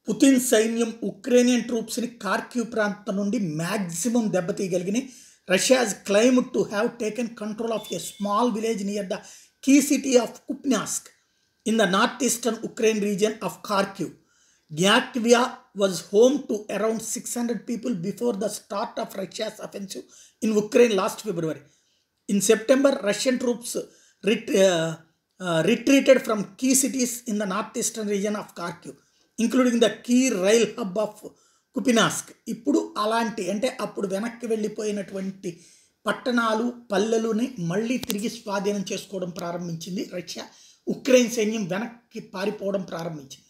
Putin సైన్యం Ukrainian ట్రూప్స్ని Kharkiv ప్రాంతం నుండి మ్యాక్సిమం దెబ్బతీయగలిగిన Russia has claimed to have taken control of a small village near the key city of Kupiansk in the north eastern Ukraine region of Kharkiv గ్యాక్వియా was home to around six hundred people before the start of Russia's offensive in Ukraine last February in September Russian troops రిట్ retreated from key cities in the north eastern region of Kharkiv including the key rail hub of Kupiansk ఇప్పుడు అలాంటి అంటే అప్పుడు వెనక్కి వెళ్ళిపోయినటువంటి పట్టణాలు పల్లెలుని మళ్ళీ తిరిగి స్వాధీనం చేసుకోవడం ప్రారంభించింది రష్యా ఉక్రెయిన్ సైన్యం వెనక్కి పారిపోవడం ప్రారంభించింది